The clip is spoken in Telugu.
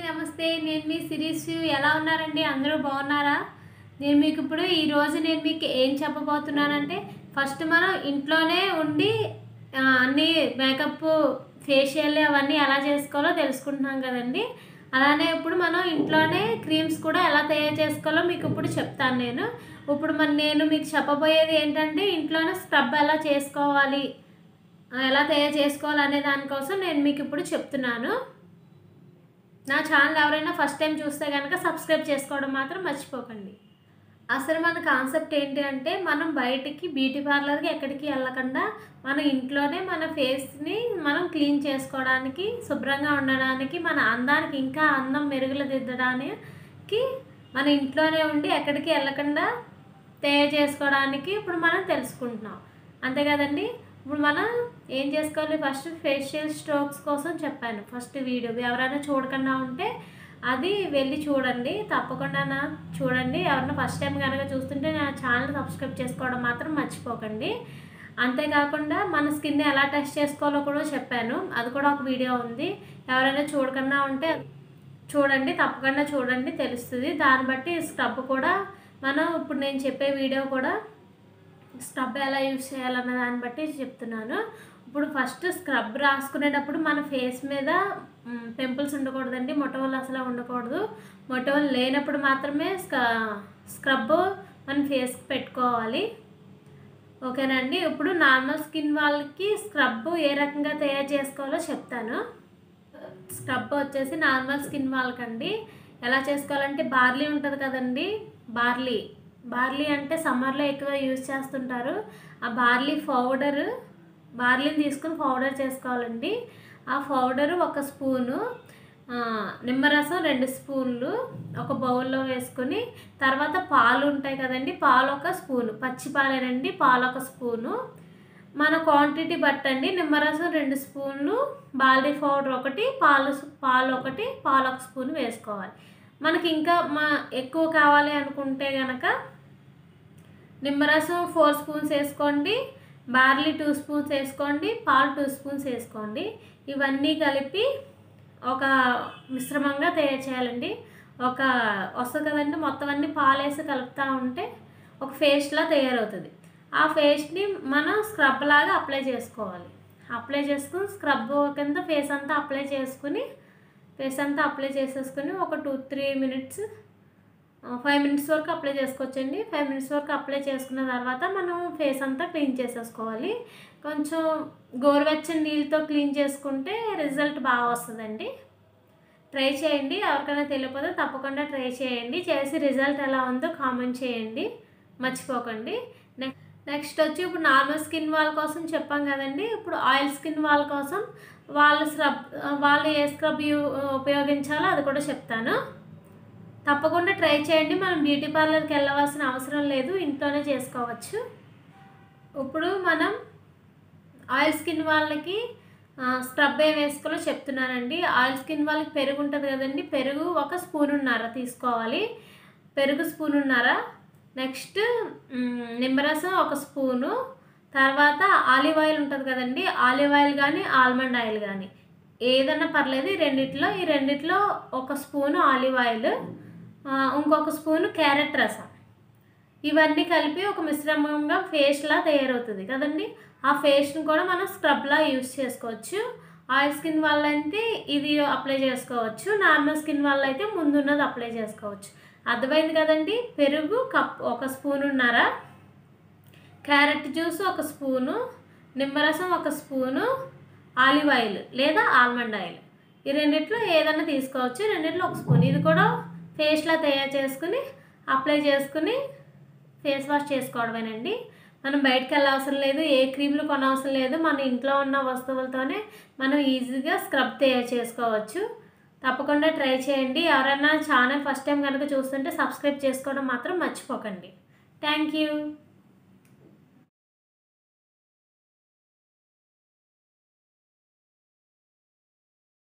నమస్తే నేను మీ సిరీస్ ఎలా ఉన్నారండి అందరూ బాగున్నారా నేను మీకు ఇప్పుడు ఈరోజు నేను మీకు ఏం చెప్పబోతున్నానంటే ఫస్ట్ మనం ఇంట్లోనే ఉండి ఆ, అన్ని మేకప్ ఫేషియల్ అవన్నీ ఎలా చేసుకోవాలో తెలుసుకుంటున్నాం కదండి అలానే ఇప్పుడు మనం ఇంట్లోనే క్రీమ్స్ కూడా ఎలా తయారు చేసుకోవాలో మీకు ఇప్పుడు చెప్తాను నేను ఇప్పుడు మరి నేను మీకు చెప్పబోయేది ఏంటంటే ఇంట్లోనే స్క్రబ్ ఎలా చేసుకోవాలి ఆ, ఎలా తయారు చేసుకోవాలి అనే దానికోసం నేను మీకు ఇప్పుడు చెప్తున్నాను నా ఛానల్ ఎవరైనా ఫస్ట్ టైం చూస్తే కనుక సబ్స్క్రైబ్ చేసుకోవడం మాత్రం మర్చిపోకండి అసలు మన కాన్సెప్ట్ ఏంటి అంటే మనం బయటికి బ్యూటీ పార్లర్కి ఎక్కడికి వెళ్ళకుండా మన ఇంట్లోనే మన ఫేస్ని మనం క్లీన్ చేసుకోవడానికి శుభ్రంగా ఉండడానికి మన అందానికి ఇంకా అందం మెరుగులదిద్దడానికి మన ఇంట్లోనే ఉండి ఎక్కడికి వెళ్ళకుండా తయారు చేసుకోవడానికి ఇప్పుడు మనం తెలుసుకుంటున్నాం అంతే కదండి ఇప్పుడు మనం ఏం చేసుకోవాలి ఫస్ట్ ఫేషియల్ స్ట్రోక్స్ కోసం చెప్పాను ఫస్ట్ వీడియో ఎవరైనా చూడకుండా ఉంటే అది వెళ్ళి చూడండి తప్పకుండా నా చూడండి ఎవరైనా ఫస్ట్ టైం కనుక చూస్తుంటే నా ఛానల్ సబ్స్క్రైబ్ చేసుకోవడం మాత్రం మర్చిపోకండి అంతేకాకుండా మన స్కిన్ ఎలా టెస్ట్ చేసుకోవాలో కూడా చెప్పాను అది కూడా ఒక వీడియో ఉంది ఎవరైనా చూడకుండా ఉంటే చూడండి తప్పకుండా చూడండి తెలుస్తుంది దాన్ని బట్టి స్క్రబ్ కూడా మనం ఇప్పుడు నేను చెప్పే వీడియో కూడా స్క్రబ్ ఎలా యూజ్ చేయాలన్న దాన్ని బట్టి చెప్తున్నాను ఇప్పుడు ఫస్ట్ స్క్రబ్ రాసుకునేటప్పుడు మన ఫేస్ మీద పింపుల్స్ ఉండకూడదండి మొటవలు అసలు ఉండకూడదు మొటవలు లేనప్పుడు మాత్రమే స్క్రబ్ మన ఫేస్కి పెట్టుకోవాలి ఓకేనండి ఇప్పుడు నార్మల్ స్కిన్ వాళ్ళకి స్క్రబ్ ఏ రకంగా తయారు చేసుకోవాలో చెప్తాను స్క్రబ్ వచ్చేసి నార్మల్ స్కిన్ వాళ్ళకండి ఎలా చేసుకోవాలంటే బార్లీ ఉంటుంది కదండి బార్లీ బార్లీ అంటే సమ్మర్లో ఎక్కువ యూజ్ చేస్తుంటారు ఆ బార్లీ పౌడర్ బార్లీని తీసుకుని పౌడర్ చేసుకోవాలండి ఆ పౌడరు ఒక స్పూను ఆ, నిమ్మరసం రెండు స్పూన్లు ఒక బౌల్లో వేసుకొని తర్వాత పాలు ఉంటాయి కదండి పాలు ఒక స్పూను పచ్చి పాలేనండి పాలు ఒక స్పూను మన క్వాంటిటీ బట్టండి నిమ్మరసం రెండు స్పూన్లు బార్లీ పౌడర్ ఒకటి పాలు పాలు ఒకటి పాలు ఒక స్పూన్ వేసుకోవాలి మనకి ఇంకా మా ఎక్కువ కావాలి అనుకుంటే గనక నిమ్మరసం ఫోర్ స్పూన్స్ వేసుకోండి బార్లీ టూ స్పూన్స్ వేసుకోండి పాలు టూ స్పూన్స్ వేసుకోండి ఇవన్నీ కలిపి ఒక మిశ్రమంగా తయారు చేయాలండి ఒక వస్తుంది కదండి మొత్తం అన్ని పాలు వేసి కలుపుతూ ఉంటే ఒక పేస్ట్లా తయారవుతుంది ఆ పేస్ట్ని మనం స్క్రబ్ లాగా అప్లై చేసుకోవాలి అప్లై చేసుకుని స్క్రబ్ కింద ఫేస్ అంతా అప్లై చేసుకుని ఫేస్ అంతా అప్లై చేసేసుకుని ఒక two three minutes five minutes వరకు అప్లై చేసుకోవచ్చండి ఫైవ్ మినిట్స్ వరకు అప్లై చేసుకున్న తర్వాత మనం ఫేస్ అంతా క్లీన్ చేసేసుకోవాలి కొంచెం గోరువెచ్చని నీళ్ళతో క్లీన్ చేసుకుంటే రిజల్ట్ బాగా వస్తుందండి ట్రై చేయండి ఎవరికైనా తెలియకపోతే తప్పకుండా ట్రై చేయండి చేసి రిజల్ట్ ఎలా ఉందో కామెంట్ చేయండి మర్చిపోకండి నెక్స్ట్ నెక్స్ట్ వచ్చి ఇప్పుడు నార్మల్ స్కిన్ వాళ్ళ కోసం చెప్పాం కదండి ఇప్పుడు ఆయిల్ స్కిన్ వాళ్ళ కోసం వాళ్ళ స్క్రబ్ వాళ్ళు ఏ స్క్రబ్ యూ ఉపయోగించాలో అది కూడా చెప్తాను తప్పకుండా ట్రై చేయండి మనం బ్యూటీ పార్లర్కి వెళ్ళవలసిన అవసరం లేదు ఇంట్లోనే చేసుకోవచ్చు ఇప్పుడు మనం ఆయిల్ స్కిన్ వాళ్ళకి స్క్రబ్ ఏం వేసుకోవాలో చెప్తున్నానండి ఆయిల్ స్కిన్ వాళ్ళకి పెరుగు ఉంటుంది కదండి పెరుగు ఒక స్పూనున్నర తీసుకోవాలి పెరుగు స్పూనున్నర నెక్స్ట్ మ్, నిమ్మరసం ఒక స్పూను తర్వాత ఆలివ్ ఆయిల్ ఉంటుంది కదండి ఆలివ్ ఆయిల్ కానీ ఆల్మండ్ ఆయిల్ కానీ ఏదైనా పర్లేదు ఈ రెండిట్లో ఈ రెండిట్లో ఒక స్పూను ఆలివ్ ఆయిల్ ఆ, ఇంకొక స్పూను క్యారెట్ రసం ఇవన్నీ కలిపి ఒక మిశ్రమంగా ఫేస్లా తయారవుతుంది కదండి ఆ ఫేస్ని కూడా మనం స్క్రబ్లా యూస్ చేసుకోవచ్చు ఆయిల్ స్కిన్ వాళ్ళైతే ఇది అప్లై చేసుకోవచ్చు నార్మల్ స్కిన్ వాళ్ళైతే ముందున్నది అప్లై చేసుకోవచ్చు అర్థమైంది కదండి పెరుగు కప్ ఒక స్పూన్ ఉన్నారా క్యారెట్ జ్యూస్ ఒక స్పూను నిమ్మరసం ఒక స్పూను ఆలివ్ ఆయిల్ లేదా ఆల్మండ్ ఆయిల్ ఈ రెండిట్లో ఏదైనా తీసుకోవచ్చు రెండిట్లో ఒక స్పూన్ ఇది కూడా ఫేస్లా తయారు చేసుకుని అప్లై చేసుకుని ఫేస్ వాష్ చేసుకోవడమేనండి మనం బయటకు వెళ్ళవసరం లేదు ఏ క్రీమ్లు కొనవసరం లేదు మన ఇంట్లో ఉన్న వస్తువులతోనే మనం ఈజీగా స్క్రబ్ తయారు చేసుకోవచ్చు తప్పకుండా ట్రై చేయండి ఎవరైనా ఛానల్ ఫస్ట్ టైం కనుక చూస్తుంటే సబ్స్క్రైబ్ చేసుకోవడం మాత్రం మర్చిపోకండి థ్యాంక్ యూ